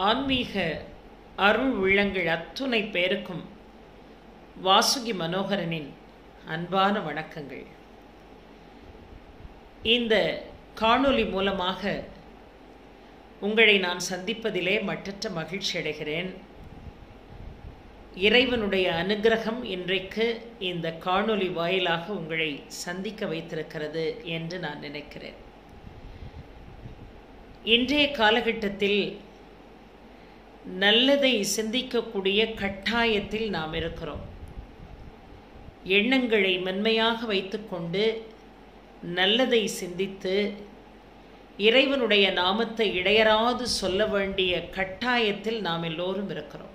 ஆன்மீக அருள் உள்ளங்கள் அத்துணை பேருக்கும் வாசுகி மனோகரனின் அன்பான வணக்கங்கள் இந்த காணொளி மூலமாக உங்களை நான் சந்திப்பதிலே மட்டற்ற மகிழ்ச்சி அடைகிறேன் இறைவனுடைய அனுகிரகம் இன்றைக்கு இந்த காணொளி வாயிலாக உங்களை சந்திக்க வைத்திருக்கிறது என்று நான் நினைக்கிறேன் இன்றைய காலகட்டத்தில் நல்லதை சிந்திக்கக்கூடிய கட்டாயத்தில் நாம் இருக்கிறோம் எண்ணங்களை மென்மையாக வைத்துக்கொண்டு நல்லதை சிந்தித்து இறைவனுடைய நாமத்தை இடையராது சொல்ல வேண்டிய கட்டாயத்தில் நாம் எல்லோரும் இருக்கிறோம்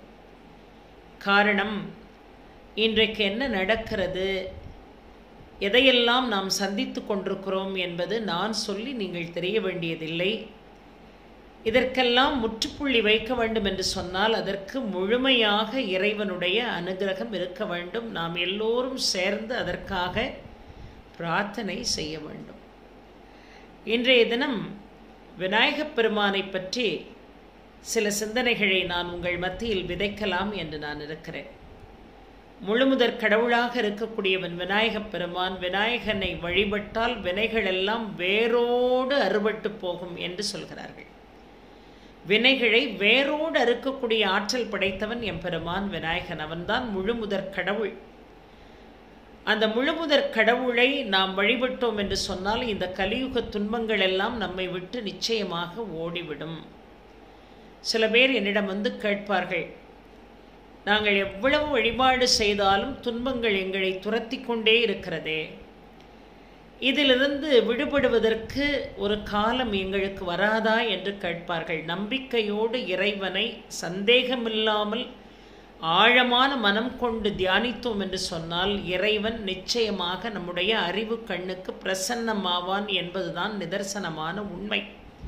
காரணம் இன்றைக்கு என்ன நடக்கிறது எதையெல்லாம் நாம் சந்தித்து கொண்டிருக்கிறோம் என்பது நான் சொல்லி நீங்கள் தெரிய வேண்டியதில்லை இதற்கெல்லாம் முற்றுப்புள்ளி வைக்க வேண்டும் என்று சொன்னால் அதற்கு முழுமையாக இறைவனுடைய அனுகிரகம் இருக்க வேண்டும் நாம் எல்லோரும் சேர்ந்து அதற்காக பிரார்த்தனை செய்ய வேண்டும் இன்றைய தினம் விநாயகப் பெருமானை பற்றி சில சிந்தனைகளை நான் உங்கள் மத்தியில் விதைக்கலாம் என்று நான் இருக்கிறேன் முழுமுதற் கடவுளாக இருக்கக்கூடியவன் விநாயகப் பெருமான் விநாயகனை வழிபட்டால் வினைகளெல்லாம் வேரோடு அறுபட்டு போகும் என்று சொல்கிறார்கள் வினைகளை வேரோடு அறுக்கக்கூடிய ஆற்றல் படைத்தவன் எம்பெருமான் விநாயகன் அவன்தான் முழுமுதற் கடவுள் அந்த முழுமுதற் கடவுளை நாம் வழிபட்டோம் என்று சொன்னால் இந்த கலியுக துன்பங்கள் எல்லாம் நம்மை விட்டு நிச்சயமாக ஓடிவிடும் சில பேர் என்னிடம் வந்து கேட்பார்கள் நாங்கள் எவ்வளவு வழிபாடு செய்தாலும் துன்பங்கள் எங்களை துரத்தி கொண்டே இருக்கிறதே இதிலிருந்து விடுபடுவதற்கு ஒரு காலம் எங்களுக்கு வராதா என்று கேட்பார்கள் நம்பிக்கையோடு இறைவனை சந்தேகமில்லாமல் ஆழமான மனம் கொண்டு தியானித்தோம் என்று சொன்னால் இறைவன் நிச்சயமாக நம்முடைய அறிவு கண்ணுக்கு பிரசன்னமாவான் என்பதுதான் நிதர்சனமான உண்மை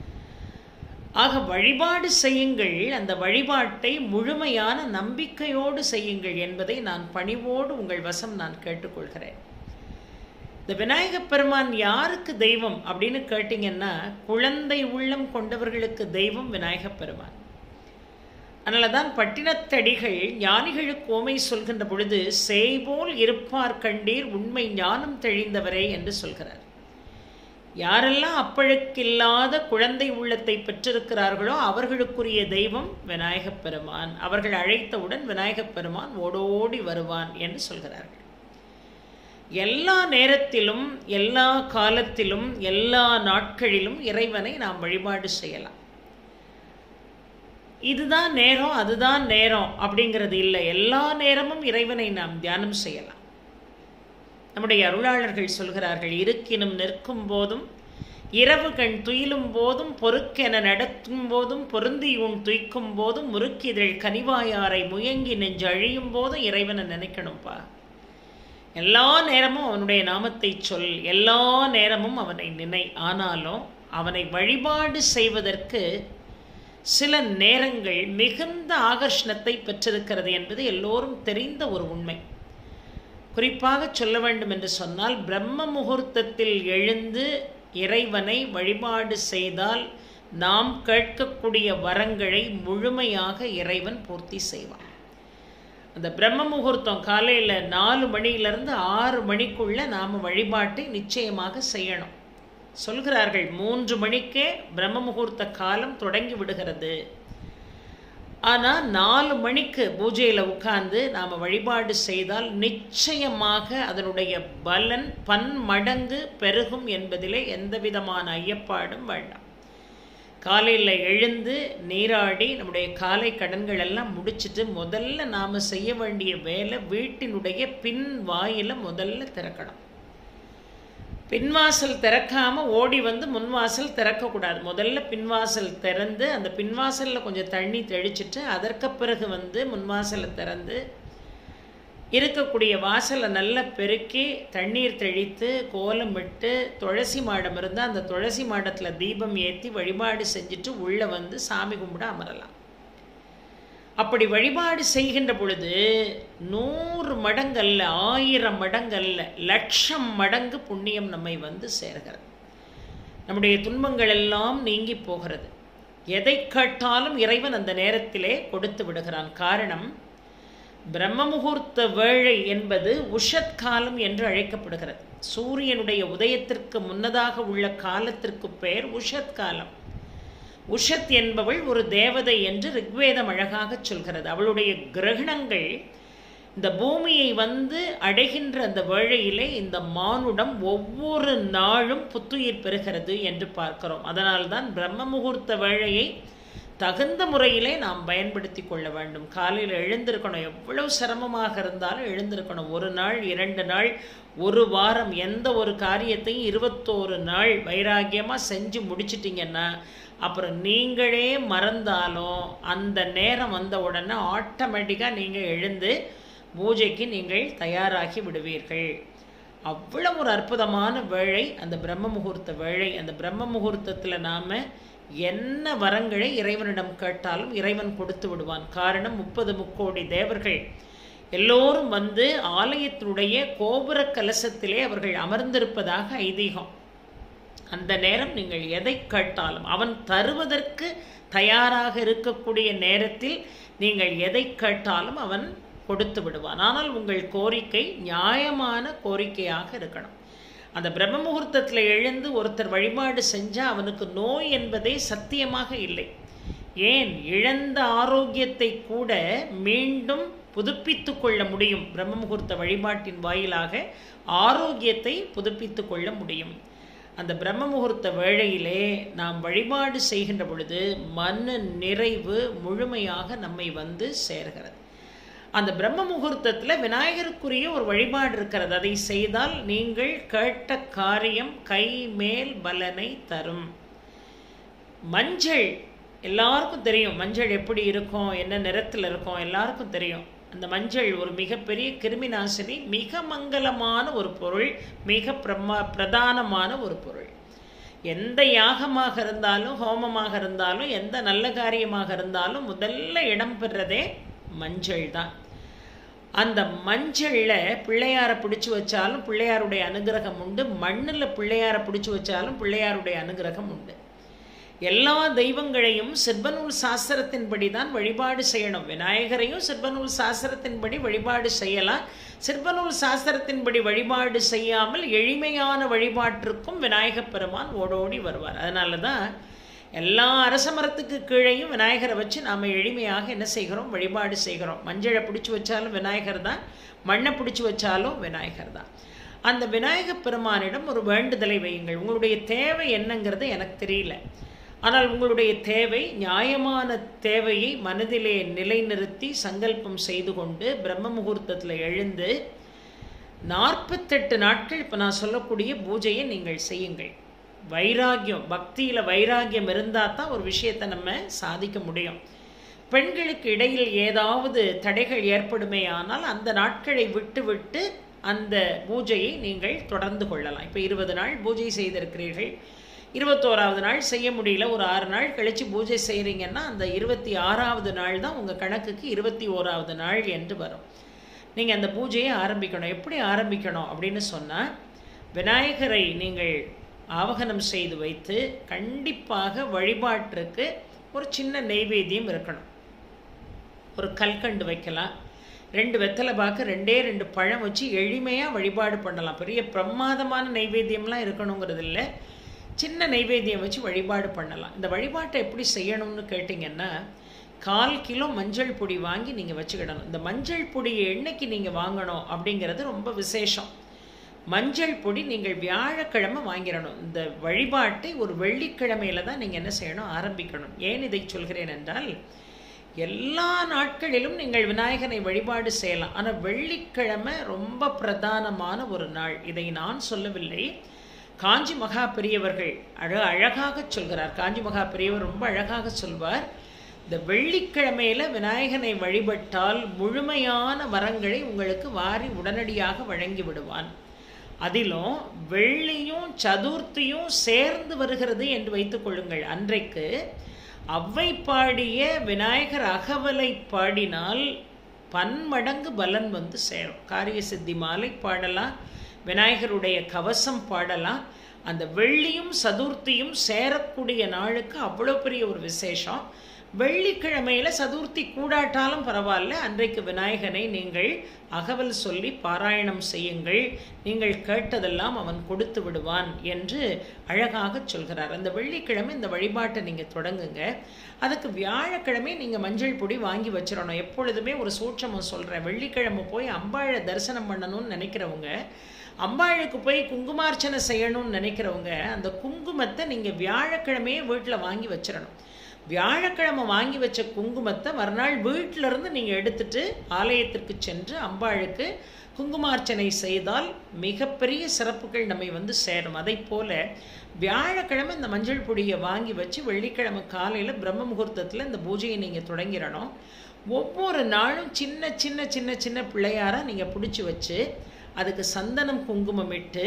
ஆக வழிபாடு செய்யுங்கள் அந்த வழிபாட்டை முழுமையான நம்பிக்கையோடு செய்யுங்கள் என்பதை நான் பணிவோடு உங்கள் வசம் நான் கேட்டுக்கொள்கிறேன் இந்த விநாயகப் பெருமான் யாருக்கு தெய்வம் அப்படின்னு கேட்டிங்கன்னா குழந்தை உள்ளம் கொண்டவர்களுக்கு தெய்வம் விநாயகப் பெருமான் அதனால தான் பட்டினத்தடிகள் ஞானிகளுக்கு ஓமை சொல்கின்ற பொழுது செய்போல் இருப்பார் கண்டீர் உண்மை ஞானம் தெளிந்தவரே என்று சொல்கிறார் யாரெல்லாம் அப்பழுக்கில்லாத குழந்தை உள்ளத்தை பெற்றிருக்கிறார்களோ அவர்களுக்குரிய தெய்வம் விநாயகப் பெருமான் அவர்கள் அழைத்தவுடன் விநாயகப் பெருமான் ஓடோடி வருவான் என்று சொல்கிறார்கள் எல்லா நேரத்திலும் எல்லா காலத்திலும் எல்லா நாட்களிலும் இறைவனை நாம் வழிபாடு செய்யலாம் இதுதான் நேரம் அதுதான் நேரம் அப்படிங்கிறது இல்லை எல்லா நேரமும் இறைவனை நாம் தியானம் செய்யலாம் நம்முடைய அருளாளர்கள் சொல்கிறார்கள் இருக்கினும் நிற்கும் போதும் இரவு கண் துயிலும் போதும் பொறுக்கென நடத்தும் போதும் பொருந்தி உன் துய்க்கும் போதும் முறுக்கிதழ் கனிவாயாரை முயங்கி நெஞ்சு அழியும் போதும் இறைவனை நினைக்கணும்ப்பா எல்லா நேரமும் அவனுடைய நாமத்தை சொல் எல்லா நேரமும் அவனை நினை ஆனாலும் அவனை வழிபாடு செய்வதற்கு சில நேரங்கள் மிகுந்த ஆகர்ஷணத்தை பெற்றிருக்கிறது என்பது எல்லோரும் தெரிந்த ஒரு உண்மை குறிப்பாக சொல்ல வேண்டும் என்று சொன்னால் பிரம்ம முகூர்த்தத்தில் எழுந்து இறைவனை வழிபாடு செய்தால் நாம் கேட்கக்கூடிய வரங்களை முழுமையாக இறைவன் பூர்த்தி செய்வான் அந்த பிரம்ம முகூர்த்தம் காலையில் நாலு மணியிலிருந்து ஆறு மணிக்குள்ள நாம் வழிபாட்டை நிச்சயமாக செய்யணும் சொல்கிறார்கள் மூன்று மணிக்கே பிரம்ம முகூர்த்த காலம் தொடங்கி விடுகிறது ஆனால் நாலு மணிக்கு பூஜையில் உட்கார்ந்து நாம் வழிபாடு செய்தால் நிச்சயமாக அதனுடைய பலன் பன்மடங்கு பெருகும் என்பதிலே எந்த விதமான ஐயப்பாடும் வேண்டாம் காலையில் எழுந்து நீராடி நம்முடைய காலை கடன்கள் எல்லாம் முடிச்சுட்டு முதல்ல நாம் செய்ய வேண்டிய வேலை வீட்டினுடைய பின் வாயில முதல்ல திறக்கணும் பின்வாசல் திறக்காம ஓடி வந்து முன்வாசல் திறக்கக்கூடாது முதல்ல பின்வாசல் திறந்து அந்த பின்வாசலில் கொஞ்சம் தண்ணி தெளிச்சிட்டு அதற்கு பிறகு வந்து முன்வாசலை திறந்து இருக்கக்கூடிய வாசலை நல்லா பெருக்கி தண்ணீர் தெளித்து கோலம் விட்டு துளசி மாடம் இருந்தால் அந்த துளசி மாடத்தில் தீபம் ஏற்றி வழிபாடு செஞ்சுட்டு உள்ளே வந்து சாமி கும்பிட அமரலாம் அப்படி வழிபாடு செய்கின்ற பொழுது நூறு மடங்கல்ல ஆயிரம் மடங்கல்ல லட்சம் மடங்கு புண்ணியம் நம்மை வந்து சேர்கிறது நம்முடைய துன்பங்கள் எல்லாம் நீங்கி போகிறது எதை கேட்டாலும் இறைவன் அந்த நேரத்திலே கொடுத்து விடுகிறான் காரணம் பிரம்ம முகூர்த்த வேளை என்பது உஷத் காலம் என்று அழைக்கப்படுகிறது சூரியனுடைய உதயத்திற்கு முன்னதாக உள்ள காலத்திற்கு பெயர் உஷத் காலம் உஷத் என்பவள் ஒரு தேவதை என்று ரிக்வேதம் அழகாக சொல்கிறது அவளுடைய கிரகணங்கள் இந்த பூமியை வந்து அடைகின்ற அந்த வேளையிலே இந்த மானுடம் ஒவ்வொரு நாளும் புத்துயிர் பெறுகிறது என்று பார்க்கிறோம் அதனால்தான் பிரம்ம முகூர்த்த வேளையை தகுந்த முறையிலே நாம் பயன்படுத்தி கொள்ள வேண்டும் காலையில் எழுந்திருக்கணும் எவ்வளவு சிரமமாக இருந்தாலும் எழுந்திருக்கணும் ஒரு நாள் இரண்டு நாள் ஒரு வாரம் எந்த ஒரு காரியத்தையும் இருபத்தோரு நாள் வைராக்கியமாக செஞ்சு முடிச்சிட்டிங்கன்னா அப்புறம் நீங்களே மறந்தாலும் அந்த நேரம் வந்த உடனே ஆட்டோமேட்டிக்காக நீங்கள் எழுந்து பூஜைக்கு நீங்கள் தயாராகி விடுவீர்கள் அவ்வளவு ஒரு அற்புதமான வேளை அந்த பிரம்ம முகூர்த்த வேளை அந்த பிரம்ம முகூர்த்தத்தில் நாம் என்ன வரங்களை இறைவனிடம் கேட்டாலும் இறைவன் கொடுத்து விடுவான் காரணம் முப்பது முக்கோடி தேவர்கள் எல்லோரும் வந்து ஆலயத்தினுடைய கோபுர கலசத்திலே அவர்கள் அமர்ந்திருப்பதாக ஐதீகம் அந்த நேரம் நீங்கள் எதை கேட்டாலும் அவன் தருவதற்கு தயாராக இருக்கக்கூடிய நேரத்தில் நீங்கள் எதை கேட்டாலும் அவன் கொடுத்து விடுவான் ஆனால் உங்கள் கோரிக்கை நியாயமான கோரிக்கையாக இருக்கணும் அந்த பிரம்ம முகூர்த்தத்தில் எழுந்து ஒருத்தர் வழிபாடு செஞ்சால் அவனுக்கு நோய் என்பதே சத்தியமாக இல்லை ஏன் இழந்த ஆரோக்கியத்தை கூட மீண்டும் புதுப்பித்து கொள்ள முடியும் பிரம்ம முகூர்த்த வழிபாட்டின் வாயிலாக ஆரோக்கியத்தை புதுப்பித்து கொள்ள முடியும் அந்த பிரம்ம முகூர்த்த வேளையிலே நாம் வழிபாடு செய்கின்ற பொழுது மன நிறைவு முழுமையாக நம்மை வந்து சேர்கிறது அந்த பிரம்ம முகூர்த்தத்தில் விநாயகருக்குரிய ஒரு வழிபாடு இருக்கிறது அதை செய்தால் நீங்கள் கேட்ட காரியம் கை மேல் பலனை தரும் மஞ்சள் எல்லாருக்கும் தெரியும் மஞ்சள் எப்படி இருக்கும் என்ன நிறத்தில் இருக்கும் எல்லாருக்கும் தெரியும் அந்த மஞ்சள் ஒரு மிகப்பெரிய கிருமி நாசினி மிக மங்களமான ஒரு பொருள் மிக பிரமா பிரதானமான ஒரு பொருள் எந்த யாகமாக இருந்தாலும் ஹோமமாக இருந்தாலும் எந்த நல்ல காரியமாக இருந்தாலும் முதல்ல இடம் பெறதே மஞ்சள் தான் அந்த மஞ்சளில் பிள்ளையாரை பிடிச்சி வச்சாலும் பிள்ளையாருடைய அனுகிரகம் உண்டு மண்ணில் பிள்ளையாரை பிடிச்சி வச்சாலும் பிள்ளையாருடைய அனுகிரகம் உண்டு எல்லா தெய்வங்களையும் சிற்பநூல் சாஸ்திரத்தின்படி தான் வழிபாடு செய்யணும் விநாயகரையும் சிற்பநூல் சாஸ்திரத்தின்படி வழிபாடு செய்யலாம் சிற்பநூல் சாஸ்திரத்தின்படி வழிபாடு செய்யாமல் எளிமையான வழிபாட்டிற்கும் விநாயகப் பெருமான் ஓடோடி வருவார் அதனால தான் எல்லா அரச மரத்துக்கு கீழேயும் விநாயகரை வச்சு நாம் எளிமையாக என்ன செய்கிறோம் வழிபாடு செய்கிறோம் மஞ்சளை பிடிச்சி வச்சாலும் விநாயகர் தான் மண்ணை பிடிச்சி வச்சாலும் விநாயகர் தான் அந்த விநாயகப் பெருமானிடம் ஒரு வேண்டுதலை வையுங்கள் உங்களுடைய தேவை என்னங்கிறது எனக்கு தெரியல ஆனால் உங்களுடைய தேவை நியாயமான தேவையை மனதிலே நிலைநிறுத்தி சங்கல்பம் செய்து கொண்டு பிரம்ம முகூர்த்தத்தில் எழுந்து நாற்பத்தெட்டு நாட்கள் இப்போ நான் சொல்லக்கூடிய பூஜையை நீங்கள் செய்யுங்கள் வைராகியம் பக்தியில் வைராகியம் இருந்தால் தான் ஒரு விஷயத்தை நம்ம சாதிக்க முடியும் பெண்களுக்கு இடையில் ஏதாவது தடைகள் ஏற்படுமே ஆனால் அந்த நாட்களை விட்டு விட்டு அந்த பூஜையை நீங்கள் தொடர்ந்து கொள்ளலாம் இப்போ இருபது நாள் பூஜை செய்திருக்கிறீர்கள் இருபத்தோராவது நாள் செய்ய முடியல ஒரு ஆறு நாள் கழித்து பூஜை செய்கிறீங்கன்னா அந்த இருபத்தி ஆறாவது நாள் தான் உங்கள் கணக்குக்கு இருபத்தி ஓராவது நாள் என்று வரும் நீங்கள் அந்த பூஜையை ஆரம்பிக்கணும் எப்படி ஆரம்பிக்கணும் அப்படின்னு சொன்னால் விநாயகரை நீங்கள் ஆவகனம் செய்து வைத்து கண்டிப்பாக வழிபாட்டிற்கு ஒரு சின்ன நெய்வேத்தியம் இருக்கணும் ஒரு கல்கண்டு வைக்கலாம் ரெண்டு வெத்தலை பாக்கு ரெண்டே ரெண்டு பழம் வச்சு எளிமையாக வழிபாடு பண்ணலாம் பெரிய பிரமாதமான நைவேத்தியம்லாம் இருக்கணுங்கிறது இல்லை சின்ன நைவேத்தியம் வச்சு வழிபாடு பண்ணலாம் இந்த வழிபாட்டை எப்படி செய்யணும்னு கேட்டிங்கன்னா கால் கிலோ மஞ்சள் பொடி வாங்கி நீங்கள் வச்சுக்கிடணும் இந்த மஞ்சள் பொடியை என்னைக்கு நீங்கள் வாங்கணும் அப்படிங்கிறது ரொம்ப விசேஷம் மஞ்சள் பொடி நீங்கள் வியாழக்கிழமை வாங்கிடணும் இந்த வழிபாட்டை ஒரு வெள்ளிக்கிழமையில தான் நீங்கள் என்ன செய்யணும் ஆரம்பிக்கணும் ஏன் இதை சொல்கிறேன் என்றால் எல்லா நாட்களிலும் நீங்கள் விநாயகனை வழிபாடு செய்யலாம் ஆனால் வெள்ளிக்கிழமை ரொம்ப பிரதானமான ஒரு நாள் இதை நான் சொல்லவில்லை காஞ்சி மகா பெரியவர்கள் அழ அழகாக சொல்கிறார் காஞ்சி மகா பெரியவர் ரொம்ப அழகாக சொல்வார் இந்த வெள்ளிக்கிழமையில விநாயகனை வழிபட்டால் முழுமையான வரங்களை உங்களுக்கு வாரி உடனடியாக வழங்கி விடுவான் அதிலும் வெள்ளியும் சதுர்த்தியும் சேர்ந்து வருகிறது என்று வைத்துக் கொள்ளுங்கள் அன்றைக்கு அவ்வை பாடிய விநாயகர் அகவலை பாடினால் பன்மடங்கு பலன் வந்து சேரும் காரிய சித்தி மாலை பாடலாம் விநாயகருடைய கவசம் பாடலாம் அந்த வெள்ளியும் சதுர்த்தியும் சேரக்கூடிய நாளுக்கு அவ்வளோ பெரிய ஒரு விசேஷம் வெள்ளிக்கிழமையில சதுர்த்தி கூடாட்டாலும் பரவாயில்ல அன்றைக்கு விநாயகனை நீங்கள் அகவல் சொல்லி பாராயணம் செய்யுங்கள் நீங்கள் கேட்டதெல்லாம் அவன் கொடுத்து விடுவான் என்று அழகாக சொல்கிறார் அந்த வெள்ளிக்கிழமை இந்த வழிபாட்டை நீங்கள் தொடங்குங்க அதுக்கு வியாழக்கிழமை நீங்கள் மஞ்சள் பொடி வாங்கி வச்சிடணும் எப்பொழுதுமே ஒரு சூட்சமம் சொல்கிறேன் வெள்ளிக்கிழமை போய் அம்பாழை தரிசனம் பண்ணணும்னு நினைக்கிறவங்க அம்பாளுக்கு போய் குங்குமார்ச்சனை செய்யணும்னு நினைக்கிறவங்க அந்த குங்குமத்தை நீங்கள் வியாழக்கிழமையே வீட்டில் வாங்கி வச்சிடணும் வியாழக்கிழமை வாங்கி வச்ச குங்குமத்தை மறுநாள் வீட்டில இருந்து நீங்கள் எடுத்துட்டு ஆலயத்திற்கு சென்று அம்பாளுக்கு குங்குமார்ச்சனை செய்தால் மிகப்பெரிய சிறப்புகள் நம்மை வந்து சேரும் அதை போல வியாழக்கிழமை இந்த மஞ்சள் பொடியை வாங்கி வச்சு வெள்ளிக்கிழமை காலையில் பிரம்ம முகூர்த்தத்தில் இந்த பூஜையை நீங்கள் தொடங்கிடணும் ஒவ்வொரு நாளும் சின்ன சின்ன சின்ன சின்ன பிள்ளையாராக நீங்கள் பிடிச்சி வச்சு அதுக்கு சந்தனம் குங்குமம் இட்டு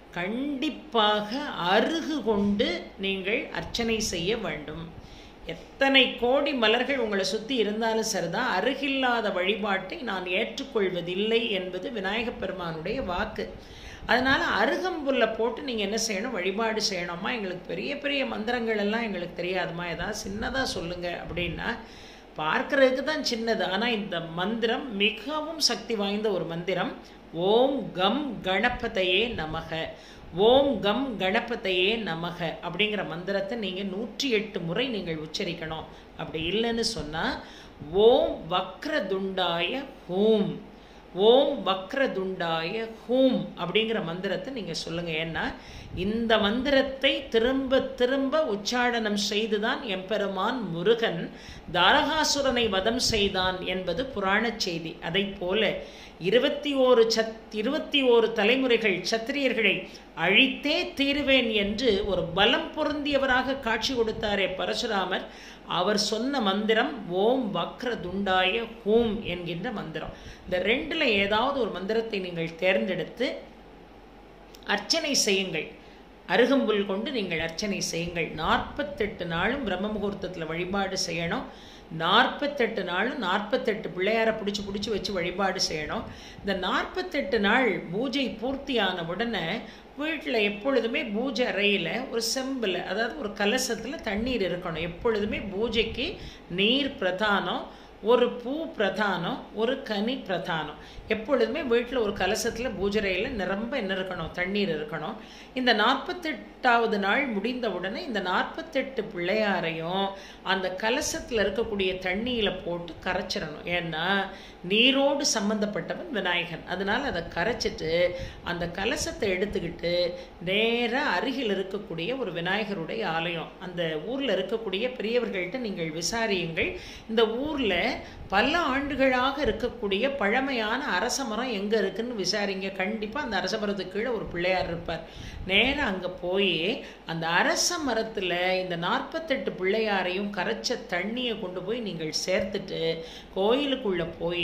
கண்டிப்பாக அருகு கொண்டு நீங்கள் அர்ச்சனை செய்ய வேண்டும் எத்தனை கோடி மலர்கள் உங்களை சுற்றி இருந்தாலும் சரிதான் அருகில்லாத வழிபாட்டை நான் ஏற்றுக்கொள்வதில்லை என்பது விநாயகப் பெருமானுடைய வாக்கு அதனால் அருகம்புல்லை போட்டு நீங்கள் என்ன செய்யணும் வழிபாடு செய்யணுமா எங்களுக்கு பெரிய பெரிய மந்திரங்கள் எல்லாம் எங்களுக்கு தெரியாதுமா ஏதாவது சின்னதாக சொல்லுங்கள் அப்படின்னா பார்க்கறதுக்கு தான் சின்னது ஆனால் இந்த மந்திரம் மிகவும் சக்தி வாய்ந்த ஒரு மந்திரம் ஓம் கம் கணபதையே நமக ஓம் கம் கணபதையே நமக அப்படிங்கிற மந்திரத்தை நீங்கள் நூற்றி எட்டு முறை நீங்கள் உச்சரிக்கணும் அப்படி இல்லைன்னு சொன்னால் ஓம் வக்ரதுண்டாய ஹூம் ஓம் வக்ரதுண்டாய ஹூம் அப்படிங்கிற மந்திரத்தை நீங்கள் சொல்லுங்கள் ஏன்னா இந்த மந்திரத்தை திரும்ப திரும்ப உச்சாடனம் செய்துதான் எம்பெருமான் முருகன் தாரகாசுரனை வதம் செய்தான் என்பது புராணச் செய்தி அதை போல இருபத்தி ஓரு சத் இருபத்தி ஓரு தலைமுறைகள் சத்திரியர்களை அழித்தே தீருவேன் என்று ஒரு பலம் பொருந்தியவராக காட்சி கொடுத்தாரே பரசுராமர் அவர் சொன்ன மந்திரம் ஓம் வக்ர துண்டாய ஹூம் என்கின்ற மந்திரம் இந்த ரெண்டில் ஏதாவது ஒரு மந்திரத்தை நீங்கள் தேர்ந்தெடுத்து அர்ச்சனை செய்யுங்கள் அருகம்புல் கொண்டு நீங்கள் அர்ச்சனை செய்யுங்கள் நாற்பத்தெட்டு நாளும் பிரம்ம முகூர்த்தத்தில் வழிபாடு செய்யணும் நாற்பத்தெட்டு நாளும் நாற்பத்தெட்டு பிள்ளையாரை பிடிச்சி பிடிச்சி வச்சு வழிபாடு செய்யணும் இந்த நாற்பத்தெட்டு நாள் பூஜை பூர்த்தியான உடனே வீட்டில் எப்பொழுதுமே பூஜை அறையில் ஒரு செம்பில் அதாவது ஒரு கலசத்தில் தண்ணீர் இருக்கணும் எப்பொழுதுமே பூஜைக்கு நீர் பிரதானம் ஒரு பூ பிரதானம் ஒரு கனி பிரதானம் எப்பொழுதுமே வீட்டில் ஒரு கலசத்தில் பூஜரையில் நிரம்ப என்ன இருக்கணும் தண்ணீர் இருக்கணும் இந்த நாற்பத்தெட்டாவது நாள் முடிந்த உடனே இந்த நாற்பத்தெட்டு பிள்ளையாரையும் அந்த கலசத்தில் இருக்கக்கூடிய தண்ணியில் போட்டு கரைச்சிடணும் ஏன்னா நீரோடு சம்பந்தப்பட்டவன் விநாயகன் அதனால் அதை கரைச்சிட்டு அந்த கலசத்தை எடுத்துக்கிட்டு நேராக அருகில் இருக்கக்கூடிய ஒரு விநாயகருடைய ஆலயம் அந்த ஊரில் இருக்கக்கூடிய பெரியவர்கள்ட்ட நீங்கள் விசாரியுங்கள் இந்த ஊரில் பல ஆண்டுகளாக இருக்கக்கூடிய பழமையான அரச மரம் எங்கே இருக்குன்னு விசாரிங்க கண்டிப்பாக அந்த அரச மரத்துக்கு கீழே ஒரு பிள்ளையார் இருப்பார் நேராக அங்கே போய் அந்த அரச மரத்தில் இந்த நாற்பத்தெட்டு பிள்ளையாரையும் கரைச்ச தண்ணியை கொண்டு போய் நீங்கள் சேர்த்துட்டு கோயிலுக்குள்ளே போய்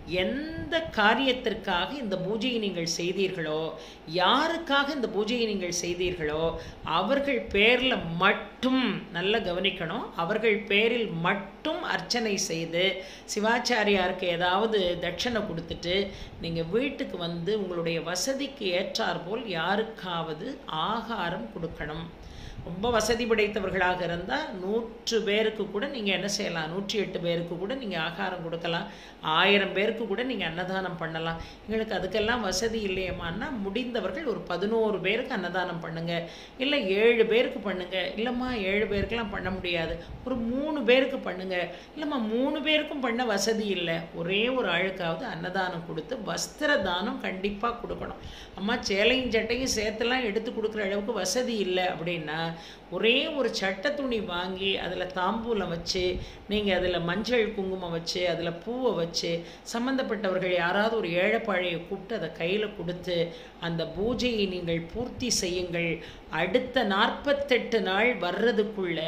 எந்த காரியத்திற்காக இந்த பூஜையை நீங்கள் செய்தீர்களோ யாருக்காக இந்த பூஜையை நீங்கள் செய்தீர்களோ அவர்கள் பேரில் மட்டும் நல்லா கவனிக்கணும் அவர்கள் பேரில் மட்டும் அர்ச்சனை செய்து சிவாச்சாரியாருக்கு ஏதாவது தட்சணை கொடுத்துட்டு நீங்கள் வீட்டுக்கு வந்து உங்களுடைய வசதிக்கு ஏற்றாற்போல் யாருக்காவது ஆகாரம் கொடுக்கணும் ரொம்ப வசதி படைத்தவர்களாக இருந்தால் நூற்று பேருக்கு கூட நீங்கள் என்ன செய்யலாம் நூற்றி எட்டு பேருக்கு கூட நீங்கள் ஆகாரம் கொடுக்கலாம் ஆயிரம் பேருக்கு கூட நீங்கள் அன்னதானம் பண்ணலாம் எங்களுக்கு அதுக்கெல்லாம் வசதி இல்லையம்மான்னா முடிந்தவர்கள் ஒரு பதினோரு பேருக்கு அன்னதானம் பண்ணுங்க இல்லை ஏழு பேருக்கு பண்ணுங்க இல்லைம்மா ஏழு பேருக்கெல்லாம் பண்ண முடியாது ஒரு மூணு பேருக்கு பண்ணுங்க இல்லைம்மா மூணு பேருக்கும் பண்ண வசதி இல்லை ஒரே ஒரு ஆளுக்காவது அன்னதானம் கொடுத்து வஸ்திர தானம் கண்டிப்பாக கொடுக்கணும் அம்மா சேலையும் சட்டையும் சேர்த்துலாம் எடுத்து கொடுக்குற அளவுக்கு வசதி இல்லை அப்படின்னா ஒரே ஒரு சட்டை துணி வாங்கி அதில் தாம்பூலம் வச்சு நீங்கள் அதில் மஞ்சள் குங்குமம் வச்சு அதில் பூவை வச்சு சம்மந்தப்பட்டவர்கள் யாராவது ஒரு ஏழைப்பாழையை கூப்பிட்டு அதை கையில் கொடுத்து அந்த பூஜையை நீங்கள் பூர்த்தி செய்யுங்கள் அடுத்த நாற்பத்தெட்டு நாள் வர்றதுக்குள்ள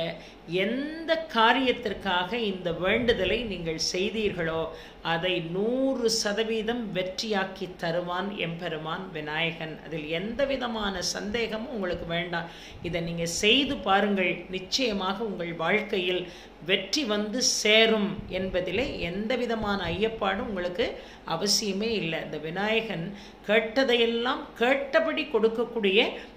எந்த காரியத்திற்காக இந்த வேண்டுதலை நீங்கள் செய்தீர்களோ அதை நூறு சதவீதம் வெற்றியாக்கி தருவான் எம்பெருமான் விநாயகன் அதில் எந்த விதமான சந்தேகமும் உங்களுக்கு வேண்டாம் இதை நீங்கள் செய்து பாருங்கள் நிச்சயமாக உங்கள் வாழ்க்கையில் வெற்றி வந்து சேரும் என்பதிலே எந்த விதமான ஐயப்பாடும் உங்களுக்கு அவசியமே இல்லை இந்த விநாயகன் கேட்டதையெல்லாம் கேட்டபடி கொடுக்கக்கூடிய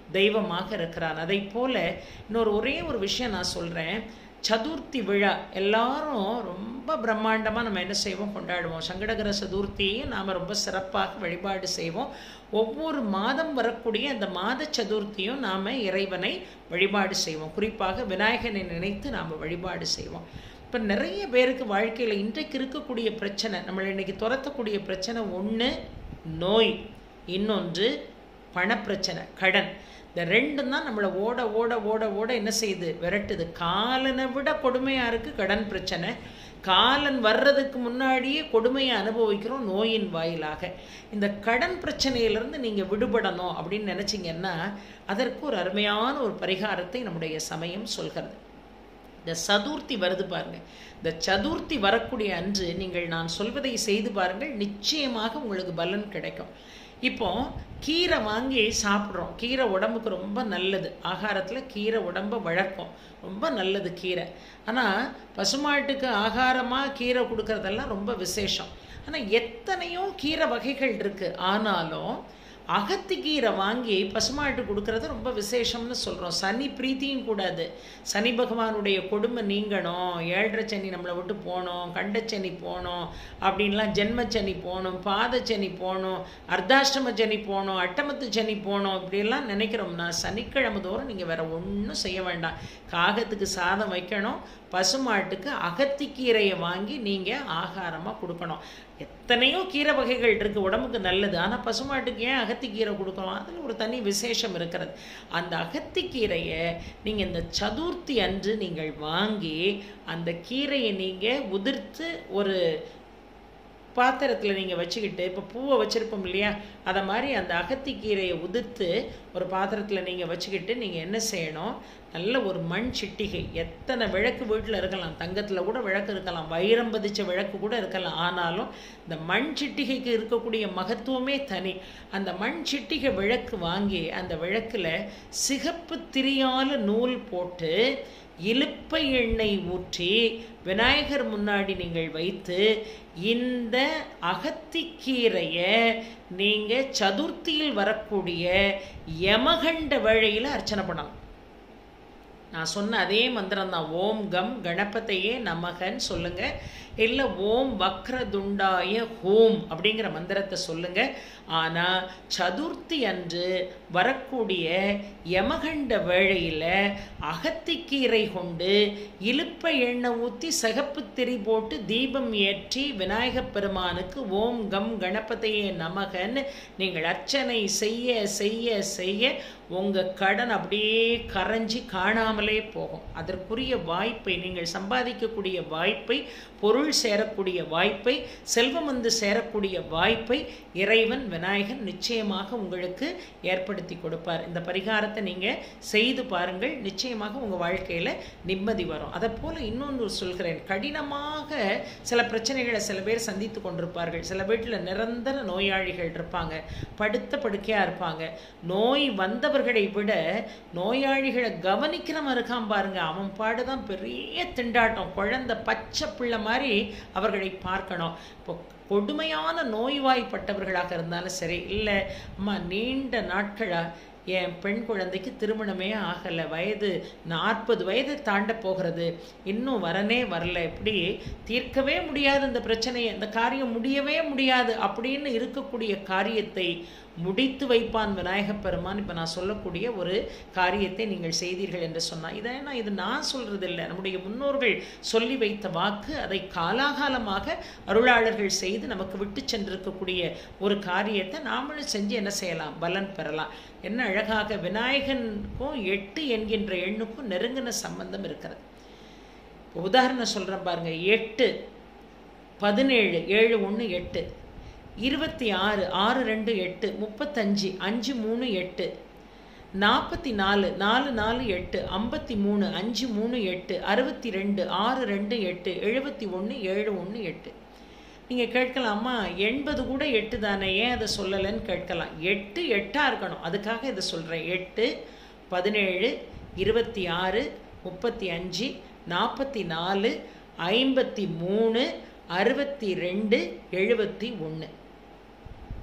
தெய்வமாக இருக்கிறான் அதை போல இன்னொரு ஒரே ஒரு விஷயம் நான் சொல்கிறேன் சதுர்த்தி விழா எல்லாரும் ரொம்ப பிரம்மாண்டமாக நம்ம என்ன செய்வோம் கொண்டாடுவோம் சங்கடகர சதுர்த்தியையும் நாம் ரொம்ப சிறப்பாக வழிபாடு செய்வோம் ஒவ்வொரு மாதம் வரக்கூடிய அந்த மாத சதுர்த்தியும் நாம் இறைவனை வழிபாடு செய்வோம் குறிப்பாக விநாயகனை நினைத்து நாம் வழிபாடு செய்வோம் இப்போ நிறைய பேருக்கு வாழ்க்கையில் இன்றைக்கு இருக்கக்கூடிய பிரச்சனை நம்மளை இன்னைக்கு துரத்தக்கூடிய பிரச்சனை ஒன்று நோய் இன்னொன்று பணப்பிரச்சனை கடன் இந்த ரெண்டும் தான் நம்மளை ஓட ஓட ஓட ஓட என்ன செய்யுது விரட்டுது காலனை விட கொடுமையாக இருக்குது கடன் பிரச்சனை காலன் வர்றதுக்கு முன்னாடியே கொடுமையை அனுபவிக்கிறோம் நோயின் வாயிலாக இந்த கடன் பிரச்சனையிலிருந்து நீங்கள் விடுபடணும் அப்படின்னு நினச்சிங்கன்னா அதற்கு ஒரு அருமையான ஒரு பரிகாரத்தை நம்முடைய சமயம் சொல்கிறது இந்த சதுர்த்தி வருது பாருங்க இந்த சதுர்த்தி வரக்கூடிய அன்று நீங்கள் நான் சொல்வதை செய்து பாருங்கள் நிச்சயமாக உங்களுக்கு பலன் கிடைக்கும் இப்போ கீரை வாங்கி சாப்பிட்றோம் கீரை உடம்புக்கு ரொம்ப நல்லது ஆகாரத்தில் கீரை உடம்பை வளர்க்கும் ரொம்ப நல்லது கீரை ஆனால் பசுமாட்டுக்கு ஆகாரமாக கீரை கொடுக்கறதெல்லாம் ரொம்ப விசேஷம் ஆனால் எத்தனையோ கீரை வகைகள் இருக்குது ஆனாலும் அகத்திக்கீரை வாங்கி பசுமாட்டு கொடுக்கறது ரொம்ப விசேஷம்னு சொல்கிறோம் சனி பிரீத்தியும் கூடாது சனி பகவானுடைய கொடுமை நீங்கணும் ஏழரை சனி நம்மளை விட்டு போகணும் கண்டச்சனி போகணும் அப்படின்லாம் ஜென்மச்சனி போகணும் பாதச்சனி போகணும் அர்த்தாஷ்டம சனி போகணும் அட்டமத்து சனி போகணும் இப்படியெல்லாம் நினைக்கிறோம்னா சனிக்கிழமை தோறும் நீங்கள் வேறு ஒன்றும் செய்ய வேண்டாம் காகத்துக்கு சாதம் வைக்கணும் பசுமாட்டுக்கு அகத்திக்கீரையை வாங்கி நீங்கள் ஆகாரமாக கொடுக்கணும் எத்தனையோ கீரை வகைகள் இருக்குது உடம்புக்கு நல்லது ஆனால் பசுமாட்டுக்கு ஏன் அகத்திக்கீரை கொடுக்கலாம் அதில் ஒரு தனி விசேஷம் இருக்கிறது அந்த அகத்திக்கீரையை நீங்கள் இந்த சதுர்த்தி அன்று நீங்கள் வாங்கி அந்த கீரையை நீங்கள் உதிர்த்து ஒரு பாத்திரத்தில் நீங்கள் வச்சுக்கிட்டு இப்போ பூவை வச்சுருப்போம் இல்லையா அதை மாதிரி அந்த அகத்திக்கீரையை உதிர்த்து ஒரு பாத்திரத்தில் நீங்கள் வச்சுக்கிட்டு நீங்கள் என்ன செய்யணும் நல்ல ஒரு மண் சிட்டிகை எத்தனை விளக்கு வீட்டில் இருக்கலாம் தங்கத்தில் கூட விளக்கு இருக்கலாம் வைரம் பதிச்ச விளக்கு கூட இருக்கலாம் ஆனாலும் இந்த மண் சிட்டிகைக்கு இருக்கக்கூடிய மகத்துவமே தனி அந்த மண் சிட்டிகை விளக்கு வாங்கி அந்த விளக்கில் சிகப்பு திரியால நூல் போட்டு இலுப்பை எண்ணெய் ஊற்றி விநாயகர் முன்னாடி நீங்கள் வைத்து இந்த அகத்திக்கீரையை நீங்கள் சதுர்த்தியில் வரக்கூடிய யமகண்ட வேளையில் அர்ச்சனை பண்ணலாம் நான் சொன்ன அதே மந்திரம் தான் ஓம் கம் கணபதையே நமகன்னு சொல்லுங்க இல்லை ஓம் வக்ரதுண்டாய ஹோம் அப்படிங்கிற மந்திரத்தை சொல்லுங்க ஆனால் சதுர்த்தி அன்று வரக்கூடிய யமகண்ட வேளையில் அகத்திக்கீரை கொண்டு இலுப்பை எண்ணெய் ஊற்றி சகப்பு திரி போட்டு தீபம் ஏற்றி விநாயகப் பெருமானுக்கு ஓம் கம் கணபதையே நமகன்னு நீங்கள் அர்ச்சனை செய்ய செய்ய செய்ய உங்கள் கடன் அப்படியே கரைஞ்சி காணாமலே போகும் அதற்குரிய வாய்ப்பை நீங்கள் சம்பாதிக்கக்கூடிய வாய்ப்பை பொருள் சேரக்கூடிய வாய்ப்பை செல்வம் வந்து சேரக்கூடிய வாய்ப்பை இறைவன் விநாயகன் நிச்சயமாக உங்களுக்கு ஏற்படுத்தி கொடுப்பார் இந்த பரிகாரத்தை நீங்கள் செய்து பாருங்கள் நிச்சயமாக உங்கள் வாழ்க்கையில் நிம்மதி வரும் அதை போல் இன்னொன்று சொல்கிறேன் கடினமாக சில பிரச்சனைகளை சில பேர் சந்தித்து கொண்டிருப்பார்கள் சில வீட்டில் நிரந்தர நோயாளிகள் இருப்பாங்க படுத்த படுக்கையாக இருப்பாங்க நோய் வந்தவர்களை விட நோயாளிகளை கவனிக்கிறவன் இருக்கான் பாருங்க அவன் பாடுதான் பெரிய திண்டாட்டம் குழந்தை பச்சை பிள்ளை மாதிரி அவர்களை பார்க்கணும் இப்போ கொடுமையான நோய்வாய்ப்பட்டவர்களாக இருந்தாலும் சரி இல்லை அம்மா நீண்ட நாட்களாக என் பெண் குழந்தைக்கு திருமணமே ஆகலை வயது நாற்பது வயது தாண்ட போகிறது இன்னும் வரனே வரல இப்படி தீர்க்கவே முடியாது இந்த பிரச்சனையை இந்த காரியம் முடியவே முடியாது அப்படின்னு இருக்கக்கூடிய காரியத்தை முடித்து வைப்பான் விநாயகப் பெருமான் இப்போ நான் சொல்லக்கூடிய ஒரு காரியத்தை நீங்கள் செய்தீர்கள் என்று சொன்னால் இதை நான் இது நான் சொல்கிறது இல்லை நம்முடைய முன்னோர்கள் சொல்லி வைத்த வாக்கு அதை காலாகாலமாக அருளாளர்கள் செய்து நமக்கு விட்டு சென்றிருக்கக்கூடிய ஒரு காரியத்தை நாமளும் செஞ்சு என்ன செய்யலாம் பலன் பெறலாம் என்ன அழகாக விநாயகனுக்கும் எட்டு என்கின்ற எண்ணுக்கும் நெருங்கின சம்பந்தம் இருக்கிறது உதாரணம் சொல்கிறேன் பாருங்க எட்டு பதினேழு ஏழு ஒன்று எட்டு இருபத்தி ஆறு ஆறு ரெண்டு எட்டு முப்பத்தஞ்சு அஞ்சு மூணு எட்டு நாற்பத்தி நாலு நாலு நாலு எட்டு ஐம்பத்தி மூணு அஞ்சு மூணு எட்டு அறுபத்தி ரெண்டு ஆறு ரெண்டு எட்டு எழுபத்தி ஒன்று ஏழு ஒன்று எட்டு நீங்கள் கேட்கலாமா எண்பது கூட எட்டு தானே ஏன் அதை சொல்லலைன்னு கேட்கலாம் எட்டு எட்டாக இருக்கணும் அதுக்காக இதை சொல்கிறேன் எட்டு பதினேழு இருபத்தி ஆறு முப்பத்தி அஞ்சு நாற்பத்தி நாலு ஐம்பத்தி மூணு அறுபத்தி ரெண்டு எழுபத்தி ஒன்று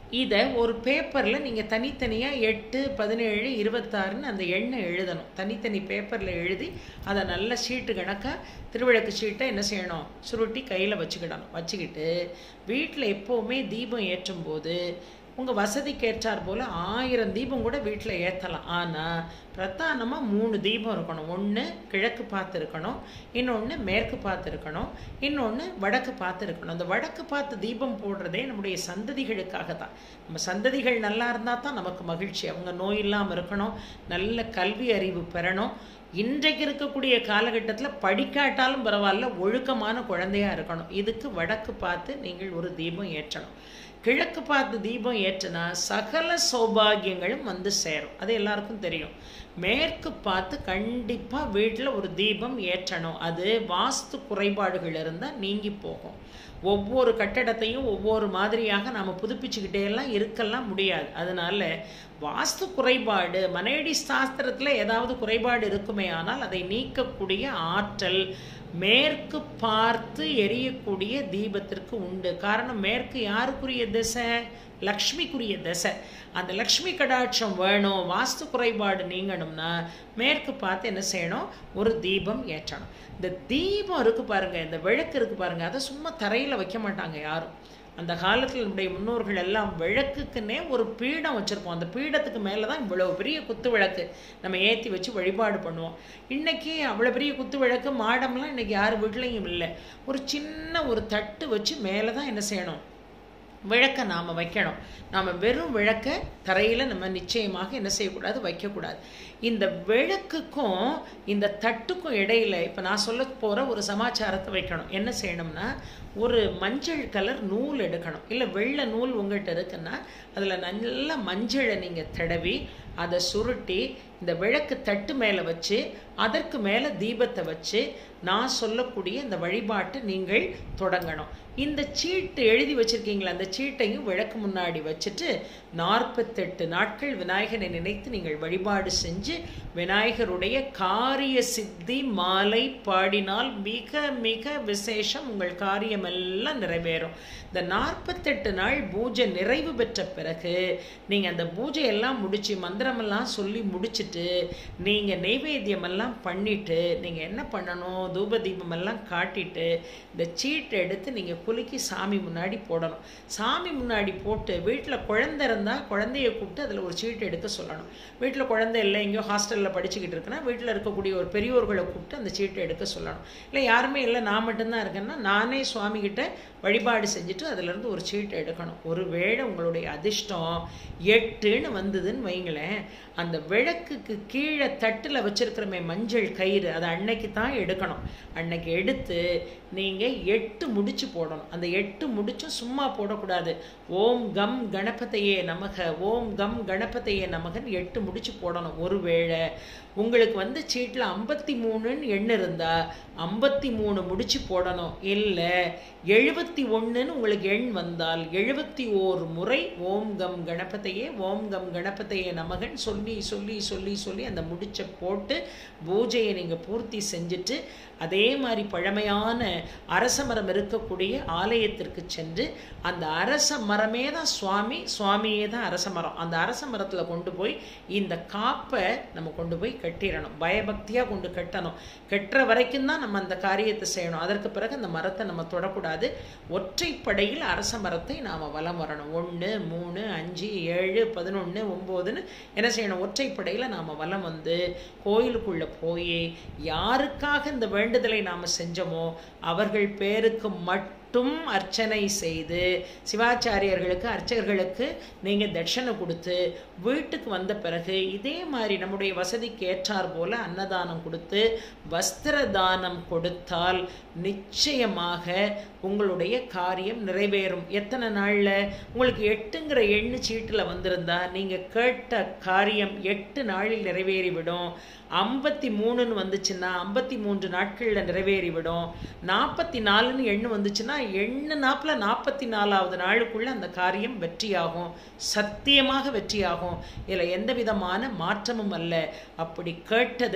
இதை ஒரு பேப்பரில் நீங்கள் தனித்தனியாக எட்டு பதினேழு இருபத்தாறுன்னு அந்த எண்ணை எழுதணும் தனித்தனி பேப்பரில் எழுதி அதை நல்ல ஷீட்டு கணக்காக திருவிளக்கு ஷீட்டை என்ன செய்யணும் சுருட்டி கையில் வச்சுக்கிடணும் வச்சுக்கிட்டு வீட்டில் எப்போவுமே தீபம் ஏற்றும் போது உங்கள் வசதிக்கு ஏற்றார் போல் ஆயிரம் தீபம் கூட வீட்டில் ஏற்றலாம் ஆனால் பிரதானமாக மூணு தீபம் இருக்கணும் ஒன்று கிழக்கு பார்த்து இருக்கணும் இன்னொன்று மேற்கு பார்த்து இருக்கணும் இன்னொன்று வடக்கு பார்த்து இருக்கணும் அந்த வடக்கு பார்த்து தீபம் போடுறதே நம்முடைய சந்ததிகளுக்காக தான் நம்ம சந்ததிகள் நல்லா இருந்தால் தான் நமக்கு மகிழ்ச்சி அவங்க நோய் இல்லாமல் இருக்கணும் நல்ல கல்வி அறிவு பெறணும் இன்றைக்கு இருக்கக்கூடிய காலகட்டத்தில் படிக்காட்டாலும் பரவாயில்ல ஒழுக்கமான குழந்தையாக இருக்கணும் இதுக்கு வடக்கு பார்த்து நீங்கள் ஒரு தீபம் ஏற்றணும் கிழக்கு பார்த்து தீபம் ஏற்றினா சகல சௌபாகியங்களும் வந்து சேரும் அது எல்லாருக்கும் தெரியும் மேற்கு பார்த்து கண்டிப்பாக வீட்டில் ஒரு தீபம் ஏற்றணும் அது வாஸ்து குறைபாடுகள் இருந்தால் நீங்கி போகும் ஒவ்வொரு கட்டடத்தையும் ஒவ்வொரு மாதிரியாக நாம் புதுப்பிச்சுக்கிட்டே எல்லாம் இருக்கலாம் முடியாது அதனால வாஸ்து குறைபாடு மனையடி சாஸ்திரத்தில் ஏதாவது குறைபாடு இருக்குமே ஆனால் அதை நீக்கக்கூடிய ஆற்றல் மேற்கு பார்த்து எரியக்கூடிய தீபத்திற்கு உண்டு காரணம் மேற்கு யாருக்குரிய திசை லக்ஷ்மிக்குரிய திசை அந்த லக்ஷ்மி கடாட்சம் வேணும் வாஸ்து குறைபாடு நீங்கணும்னா மேற்கு பார்த்து என்ன செய்யணும் ஒரு தீபம் ஏற்றணும் இந்த தீபம் இருக்கு பாருங்க இந்த விளக்கு இருக்கு பாருங்க அதை சும்மா தரையில் வைக்க மாட்டாங்க யாரும் அந்த காலத்தில் நம்முடைய முன்னோர்கள் எல்லாம் விளக்குக்குன்னே ஒரு பீடம் வச்சுருப்போம் அந்த பீடத்துக்கு மேலே தான் இவ்வளோ பெரிய குத்து விளக்கு நம்ம ஏற்றி வச்சு வழிபாடு பண்ணுவோம் இன்றைக்கி அவ்வளோ பெரிய குத்து விளக்கு மாடம்லாம் இன்றைக்கி யார் வீட்லேயும் இல்லை ஒரு சின்ன ஒரு தட்டு வச்சு மேலே தான் என்ன செய்யணும் விளக்கை நாம் வைக்கணும் நாம் வெறும் விளக்கை தரையில் நம்ம நிச்சயமாக என்ன செய்யக்கூடாது வைக்கக்கூடாது இந்த விளக்குக்கும் இந்த தட்டுக்கும் இடையில இப்போ நான் சொல்ல போகிற ஒரு சமாச்சாரத்தை வைக்கணும் என்ன செய்யணும்னா ஒரு மஞ்சள் கலர் நூல் எடுக்கணும் இல்லை வெள்ளை நூல் உங்கள்கிட்ட இருக்குன்னா அதில் நல்ல மஞ்சளை நீங்கள் தடவி அதை சுருட்டி இந்த விளக்கு தட்டு மேலே வச்சு அதற்கு மேலே தீபத்தை வச்சு நான் சொல்லக்கூடிய இந்த வழிபாட்டை நீங்கள் தொடங்கணும் இந்த சீட்டு எழுதி வச்சிருக்கீங்களா அந்த சீட்டையும் விளக்கு முன்னாடி வச்சுட்டு நாற்பத்தெட்டு நாட்கள் விநாயகரை நினைத்து நீங்கள் வழிபாடு செஞ்சு விநாயகருடைய காரிய சித்தி மாலை பாடினால் மிக மிக விசேஷம் உங்கள் காரியமெல்லாம் நிறைவேறும் இந்த நாற்பத்தெட்டு நாள் பூஜை நிறைவு பெற்ற பிறகு நீங்கள் அந்த பூஜையெல்லாம் முடித்து மந்திரமெல்லாம் சொல்லி முடிச்சுட்டு நீங்கள் நெய்வேத்தியமெல்லாம் பண்ணிட்டு நீங்கள் என்ன பண்ணணும் தூப தீபமெல்லாம் காட்டிட்டு இந்த சீட்டை எடுத்து நீங்கள் குலுக்கி சாமி முன்னாடி போடணும் சாமி முன்னாடி போட்டு வீட்டில் குழந்தை இருந்தால் குழந்தைய கூப்பிட்டு அதில் ஒரு சீட்டு எடுக்க சொல்லணும் வீட்டில் குழந்தை இல்லை எங்கேயோ ஹாஸ்டலில் படிச்சுக்கிட்டு இருக்குன்னா வீட்டில் இருக்கக்கூடிய ஒரு பெரியோர்களை கூப்பிட்டு அந்த சீட்டை எடுக்க சொல்லணும் இல்லை யாருமே இல்லை நான் மட்டும்தான் இருக்கேன்னா நானே சுவாமி கிட்ட வழிபாடு செஞ்சுட்டு அதுலேருந்து ஒரு சீட்டை எடுக்கணும் ஒரு வேளை உங்களுடைய அதிர்ஷ்டம் எட்டுன்னு வந்ததுன்னு வைங்களேன் அந்த விளக்குக்கு கீழே தட்டில் வச்சிருக்கிறமே மஞ்சள் கயிறு அதை அன்னைக்கு தான் எடுக்கணும் அன்னைக்கு எடுத்து நீங்கள் எட்டு முடிச்சு போடணும் அந்த எட்டு முடிச்சும் சும்மா போடக்கூடாது ஓம் கம் கணபதையே நமக ஓம் கம் கணபதையே நமகன்னு எட்டு முடிச்சு போடணும் ஒருவேளை உங்களுக்கு வந்து சீட்டில் ஐம்பத்தி மூணுன்னு எண்ணு இருந்தால் ஐம்பத்தி மூணு முடிச்சு போடணும் இல்லை எழுபத்தி ஒன்றுன்னு உங்களுக்கு எண் வந்தால் எழுபத்தி ஓரு முறை ஓம் கம் கணபதையே ஓம் கம் கணபதையே நமகன் சொல்லி சொல்லி சொல்லி சொல்லி அந்த முடிச்சை போட்டு பூஜையை நீங்கள் பூர்த்தி செஞ்சுட்டு அதே மாதிரி பழமையான அரச மரம் இருக்கக்கூடிய ஆலயத்திற்கு சென்று அந்த அரச மரமே தான் சுவாமி சுவாமியே தான் அரச மரம் அந்த அரச மரத்தில் கொண்டு போய் இந்த காப்பை நம்ம கொண்டு போய் கட்டிடணும் பயபக்தியாக கொண்டு கட்டணும் கட்டுற வரைக்கும் தான் நம்ம அந்த காரியத்தை செய்யணும் அதற்கு பிறகு அந்த மரத்தை நம்ம தொடக்கூடாது ஒற்றைப்படையில் அரச மரத்தை நாம் வலம் வரணும் ஒன்று மூணு அஞ்சு ஏழு பதினொன்று ஒம்போதுன்னு என்ன செய்யணும் ஒற்றைப்படையில் நாம் வலம் வந்து கோயிலுக்குள்ளே போய் யாருக்காக இந்த வேண்டுதலை நாம் செஞ்சோமோ அவர்கள் பேருக்கு மட்டும் அர்ச்சனை செய்து சிவாச்சாரியர்களுக்கு அர்ச்சகர்களுக்கு நீங்கள் தட்சணை கொடுத்து வீட்டுக்கு வந்த பிறகு இதே மாதிரி நம்முடைய வசதிக்கு ஏற்றார் போல அன்னதானம் கொடுத்து வஸ்திர தானம் கொடுத்தால் நிச்சயமாக உங்களுடைய காரியம் நிறைவேறும் எத்தனை நாளில் உங்களுக்கு எட்டுங்கிற எண்ணு சீட்டில் வந்திருந்தா நீங்கள் கேட்ட காரியம் எட்டு நாளில் நிறைவேறிவிடும் ஐம்பத்தி மூணுன்னு வந்துச்சுன்னா ஐம்பத்தி மூன்று நாட்களில் நிறைவேறிவிடும் நாற்பத்தி நாலுன்னு எண்ணு வந்துச்சுன்னா எண்ணு நாப்பில் நாற்பத்தி நாலாவது நாளுக்குள்ளே அந்த காரியம் வெற்றியாகும் சத்தியமாக வெற்றியாகும் இதில் எந்த விதமான மாற்றமும் அல்ல அப்படி கேட்டதை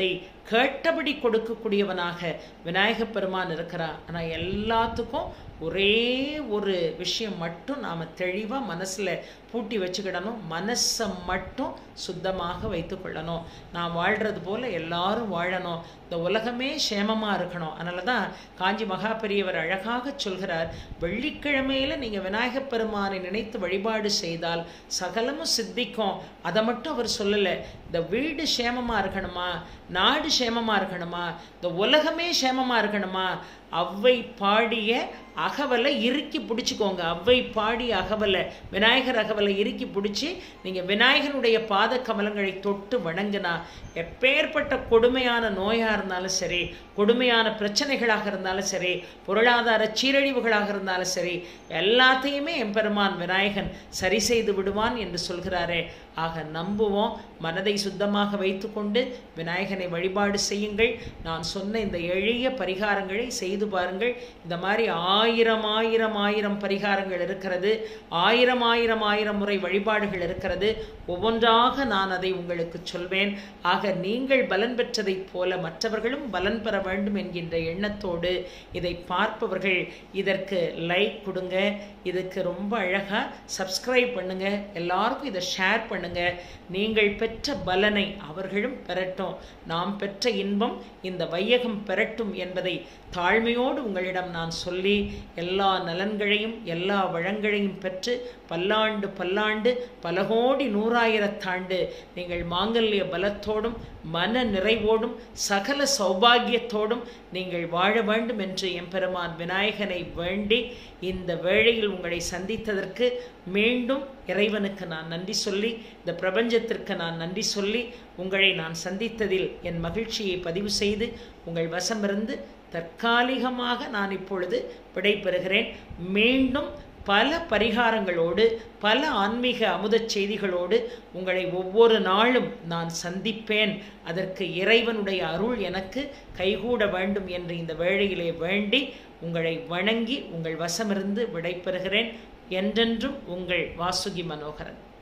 கேட்டபடி கொடுக்கக்கூடியவனாக விநாயகப் பெருமான் இருக்கிறார் ஆனால் எல்லாத்துக்கும் ஒரே ஒரு விஷயம் மட்டும் நாம் தெளிவாக மனசில் பூட்டி வச்சுக்கிடணும் மனசை மட்டும் சுத்தமாக வைத்துக்கொள்ளணும் நான் வாழ்கிறது போல் எல்லாரும் வாழணும் இந்த உலகமே சேமமாக இருக்கணும் அதனால தான் காஞ்சி மகா பெரியவர் அழகாக சொல்கிறார் வெள்ளிக்கிழமையில் நீங்கள் விநாயகப் பெருமானை நினைத்து வழிபாடு செய்தால் சகலமும் சித்திக்கும் அதை மட்டும் அவர் சொல்லலை இந்த வீடு சேமமாக இருக்கணுமா நாடு சேமமாக இருக்கணுமா இந்த உலகமே சேமமாக இருக்கணுமா அவ்வை பாடிய அகவலை இறுக்கி பிடிச்சிக்கோங்க அவ்வை பாடி அகவலை விநாயகர் அகவலை இறுக்கி பிடிச்சி நீங்கள் விநாயகருடைய பாத கமலங்களை தொட்டு வணங்கினா எப்பேற்பட்ட கொடுமையான நோயாக இருந்தாலும் சரி கொடுமையான பிரச்சனைகளாக இருந்தாலும் சரி பொருளாதார சீரழிவுகளாக இருந்தாலும் சரி எல்லாத்தையுமே எம்பெருமான் விநாயகன் சரி செய்து விடுவான் என்று சொல்கிறாரே ஆக நம்புவோம் மனதை சுத்தமாக வைத்துக்கொண்டு விநாயகனை வழிபாடு செய்யுங்கள் நான் சொன்ன இந்த எளிய பரிகாரங்களை செய்து பாருங்கள் இந்த மாதிரி ஆயிரம் ஆயிரம் ஆயிரம் பரிகாரங்கள் இருக்கிறது ஆயிரம் ஆயிரம் ஆயிரம் முறை வழிபாடுகள் இருக்கிறது ஒவ்வொன்றாக நான் அதை உங்களுக்கு சொல்வேன் ஆக நீங்கள் பலன் பெற்றதைப் போல மற்றவர்களும் பலன் பெற வேண்டும் என்கின்ற எண்ணத்தோடு இதை பார்ப்பவர்கள் இதற்கு லைக் கொடுங்க இதுக்கு ரொம்ப அழகாக சப்ஸ்கிரைப் பண்ணுங்க எல்லாருக்கும் இதை ஷேர் பண்ணுங்க நீங்கள் பெற்ற பலனை அவர்களும் பெறட்டும் நாம் பெற்ற இன்பம் இந்த வையகம் பெறட்டும் என்பதை தாழ்மையோடு உங்களிடம் நான் சொல்லி எல்லா நலன்களையும் எல்லா வளங்களையும் பெற்று பல்லாண்டு பல்லாண்டு பல கோடி நூறாயிரத்தாண்டு நீங்கள் மாங்கல்ய பலத்தோடும் மன நிறைவோடும் சகல சௌபாகியத்தோடும் நீங்கள் வாழ வேண்டும் என்று எம்பெருமான் விநாயகனை வேண்டி இந்த வேளையில் உங்களை சந்தித்ததற்கு மீண்டும் இறைவனுக்கு நான் நன்றி சொல்லி இந்த பிரபஞ்சத்திற்கு நான் நன்றி சொல்லி உங்களை நான் சந்தித்ததில் என் மகிழ்ச்சியை பதிவு செய்து உங்கள் வசமிருந்து தற்காலிகமாக நான் இப்பொழுது விடைபெறுகிறேன் மீண்டும் பல பரிகாரங்களோடு பல ஆன்மீக அமுதச் செய்திகளோடு உங்களை ஒவ்வொரு நாளும் நான் சந்திப்பேன் அதற்கு இறைவனுடைய அருள் எனக்கு கைகூட வேண்டும் என்று இந்த வேளையிலே வேண்டி உங்களை வணங்கி உங்கள் வசமிருந்து விடைபெறுகிறேன் என்றென்றும் உங்கள் வாசுகி மனோகரன்